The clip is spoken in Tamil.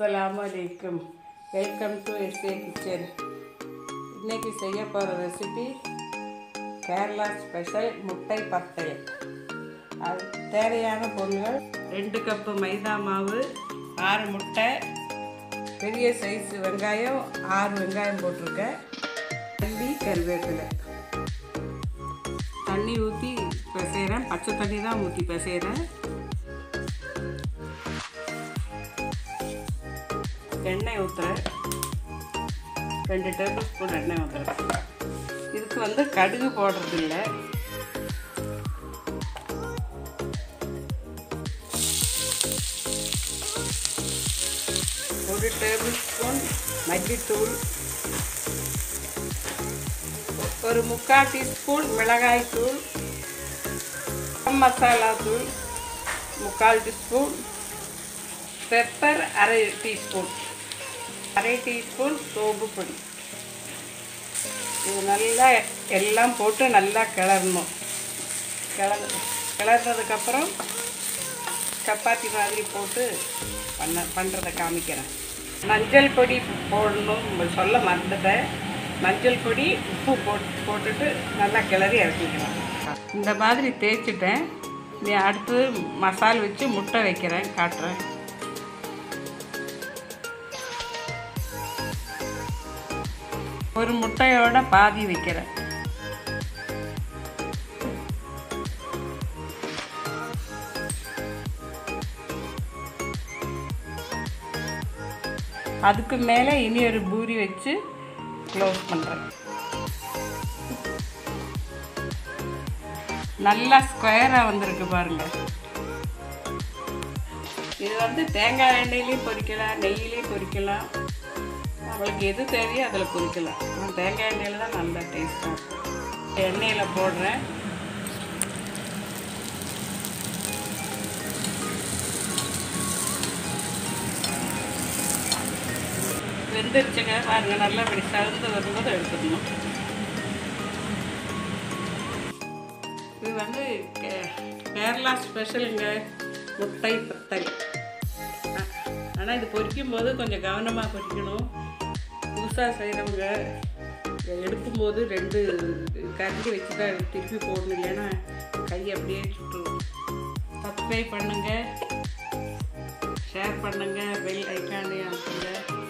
அஸ்ஸலாமு அலைக்கும் வெல்கம் டு எஸ்ஏ கிச்சன் இன்னைக்கு செய்ய போகிற ரெசிபி கேரளா ஸ்பெஷல் முட்டை பத்தையல் அது தேவையான பொருள்கள் ரெண்டு கப்பு மைதா மாவு ஆறு முட்டை பெரிய சைஸ் வெங்காயம் ஆறு வெங்காயம் போட்டிருக்கேன் மல்லி கருவேப்பிலை தண்ணி ஊற்றி பிசைகிறேன் பச்சை தண்ணி தான் ஊற்றி பிசைகிறேன் எண்ணெய் ஊற்றுறேன் ரெண்டு டேபிள் ஸ்பூன் எண்ணெய் ஊற்றுறேன் இதுக்கு வந்து கடுகு போடுறது இல்லை ஒரு டேபிள் ஸ்பூன் மல்லித்தூள் ஒரு முக்கால் டீஸ்பூன் மிளகாய் தூள் மசாலா தூள் முக்கால் டீஸ்பூன் பெப்பர் அரை டீஸ்பூன் அரை டீஸ்பூன் சோப்பு பொடி இது நல்லா எல்லாம் போட்டு நல்லா கிளறணும் கிளறு கிளறினதுக்கப்புறம் சப்பாத்தி மாதிரி போட்டு பண்ண பண்ணுறதை காமிக்கிறேன் மஞ்சள் பொடி போடணும் சொல்ல மறந்துட்டேன் மஞ்சள் பொடி உப்பு போட்டு போட்டுட்டு நல்லா கிளறி இறக்கிக்கலாம் இந்த மாதிரி தேய்ச்சிட்டேன் நீ அடுத்து மசால் வச்சு முட்டை வைக்கிறேன் காட்டுறேன் ஒரு முட்டையோட பாதி வைக்கிறேன் அதுக்கு மேலே இனி ஒரு பூரி வச்சு க்ளோஸ் பண்ணுறேன் நல்லா ஸ்கொயராக வந்திருக்கு பாருங்க இது வந்து தேங்காய் எண்ணெயிலையும் பொரிக்கலாம் நெய்யிலையும் பொரிக்கலாம் நம்மளுக்கு எது தேவையோ அதில் பொரிக்கலாம் நான் தேங்காய் எண்ணெயில் தான் நல்லா டேஸ்ட்டாக இருக்கும் எண்ணெயில் போடுறேன் வெந்துருச்சுங்க பாருங்க நல்லா இப்படி சகுந்து வரும்போது எடுத்துக்கணும் இது வந்து கே- கேரளா ஸ்பெஷலுங்க முட்டை பத்தல் ஆனால் இது பொரிக்கும் போது கொஞ்சம் கவனமாக பொரிக்கணும் புதுசாக செய்கிறவங்க எடுக்கும்போது ரெண்டு கரண்டி வச்சு தான் திருப்பி போடணும் இல்லைன்னா கை அப்படியே சுட்டுரும் சப்ஸ்கிரைப் பண்ணுங்கள் ஷேர் பண்ணுங்கள் பெல் ஐக்கானே அனுப்புங்க